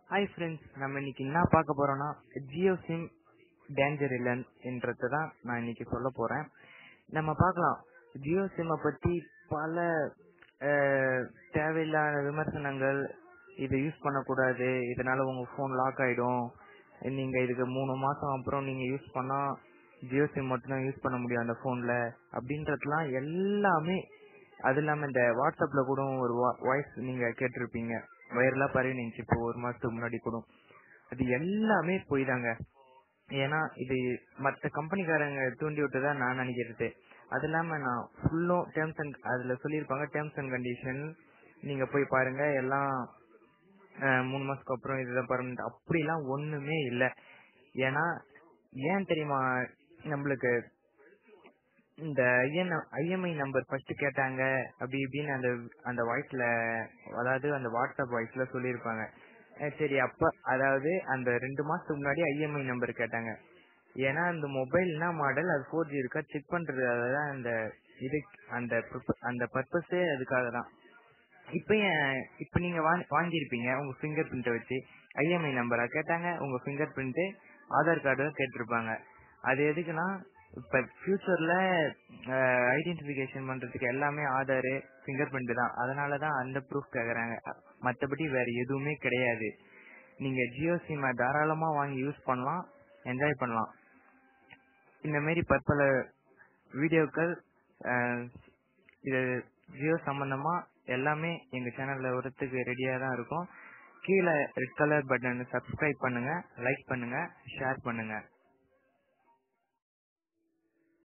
hi friends நம்ம இன்னைக்கு என்ன பார்க்க போறோம்னா ஜியோ சிம் டேஞ்சர் இல்லன் என்றதை தான் நான் இன்னைக்கு சொல்ல போறேன் நம்ம பார்க்கலாம் ஜியோ சிம்மை பத்தி பல அஹ், தேவையில்லாத விமர்சனங்கள் இதை யூஸ் பண்ணக்கூடாது இதனால உங்க ஃபோன் லாக் ஆயிடும் நீங்க இதுக்கு மூணு மாசம் அப்புறம் நீங்க யூஸ் பண்ணா ஜியோ சிம் மட்டும் தான் யூஸ் பண்ண முடியும் அந்த போன்ல அப்படின்றதுலாம் எல்லாமே அது இல்லாம இந்த வாட்ஸ்அப்ல கூட ஒரு வாய்ஸ் நீங்க கேட்டிருப்பீங்க வைரலா பரவி நினைச்சு இப்போ ஒரு மாசத்துக்கு முன்னாடி கூட அது எல்லாமே பொய் தாங்க ஏன்னா இது மத்த கம்பெனிக்காரங்க தூண்டி விட்டதா நான் நினைக்கிறது அது இல்லாம நான் ஃபுல்லும் டேர்ம்ஸ் அண்ட் அதுல சொல்லியிருப்பாங்க டேர்ம்ஸ் அண்ட் கண்டிஷன் நீங்க போய் பாருங்க எல்லாம் அஹ், மூணு மாசத்துக்கு அப்புறம் இதுதான் பர்மனெண்ட் அப்படிலாம் ஒண்ணுமே இல்ல ஏன்னா ஏன் தெரியுமா நம்மளுக்கு இந்த ஐஎம்ஐ நம்பர் ஃபர்ஸ்ட் கேட்டாங்க அப்படி இப்படின்னு அந்த அந்த வாய்ஸ்ல அதாவது அந்த வாட்ஸ்அப் வாய்ஸ்ல சொல்லியிருப்பாங்க அஹ் சரி அப்ப அதாவது அந்த ரெண்டு மாசத்துக்கு முன்னாடி ஐஎம்ஐ நம்பர் கேட்டாங்க ஏன்னா அந்த மொபைல்னா மாடல் அது ஃபோர் ஜி இருக்கா செக் பண்றது அதுதான் அந்த இது அந்த purpo- அந்த பர்பஸே அதுக்காக தான் இப்ப ஏன் இப்ப நீங்க வாங்கி- வாங்கியிருப்பீங்க உங்க ஃபிங்கர் பிரிண்ட்டை வச்சு ஐஎம்ஐ நம்பரா கேட்டாங்க உங்க ஃபிங்கர் பிரிண்ட் ஆதார் கார்டு கேட்டிருப்பாங்க அது எதுக்குன்னா இப்ப ஃபியூச்சர்ல ஐடென்டிபிகேஷன் பண்றதுக்கு எல்லாமே ஆதார் ஃபிங்கர் பிரிண்ட் தான் அதனால தான் அந்த ப்ரூஃப் கேக்குறாங்க மத்தபடி வேற எதுவுமே கிடையாது நீங்க ஜியோ சிம் தாராளமா வாங்கி யூஸ் பண்ணலாம் என்ஜாய் பண்ணலாம் இந்த மாதிரி பற்பல வீடியோக்கள் அஹ், இது ஜியோ சம்பந்தமா எல்லாமே எங்க சேனல்ல வரத்துக்கு ரெடியா தான் இருக்கும் கீழே ரெட் கலர் பட்டன் சப்ஸ்கிரைப் பண்ணுங்க லைக் பண்ணுங்க ஷேர் பண்ணுங்க